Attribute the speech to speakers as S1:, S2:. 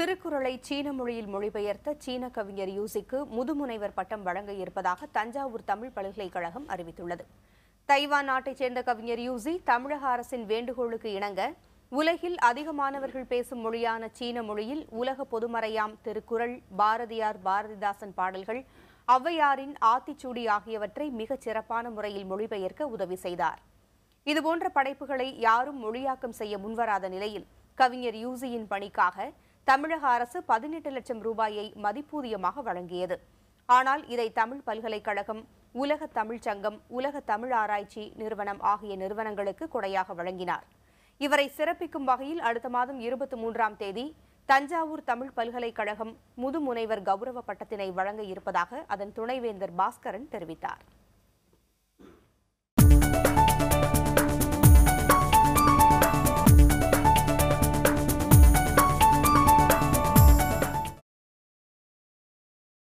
S1: திருக்குறளை சீன மொழியில் மொழிபெயர்த்த சீன கவிஞர் யூசிக்கு முதுமுனைவர் பட்டம் வழங்க இருப்பதாக தஞ்சாவூர் தமிழ் பல்கலைக்கழகம் அறிவித்துள்ளது தைவான் நாட்டைச் சேர்ந்த கவிஞர் யூசி தமிழக அரசின் வேண்டுகோளுக்கு இணங்க உலகில் அதிகமானவர்கள் பேசும் மொழியான சீன மொழியில் உலக பொதுமறையாம் திருக்குறள் பாரதியார் பாரதிதாசன் பாடல்கள் ஔவையாரின் ஆத்திச்சூடி ஆகியவற்றை மிகச் சிறப்பான முறையில் மொழிபெயர்க்க உதவி செய்தார் இதுபோன்ற படைப்புகளை யாரும் மொழியாக்கம் செய்ய முன்வராத நிலையில் கவிஞர் யூசியின் பணிக்காக தமிழக அரசு பதினெட்டு லட்சம் ரூபாயை மதிப்பூதியமாக வழங்கியது ஆனால் இதை தமிழ் பல்கலைக்கழகம் உலக தமிழ்ச் சங்கம் உலக தமிழ் ஆராய்ச்சி நிறுவனம் ஆகிய நிறுவனங்களுக்கு கொடையாக வழங்கினார் இவரை சிறப்பிக்கும் வகையில் அடுத்த மாதம் இருபத்தி மூன்றாம் தேதி தஞ்சாவூர் தமிழ் பல்கலைக்கழகம் முதுமுனைவர் கௌரவ பட்டத்தினை வழங்க இருப்பதாக அதன் துணைவேந்தர் பாஸ்கரன் தெரிவித்தார்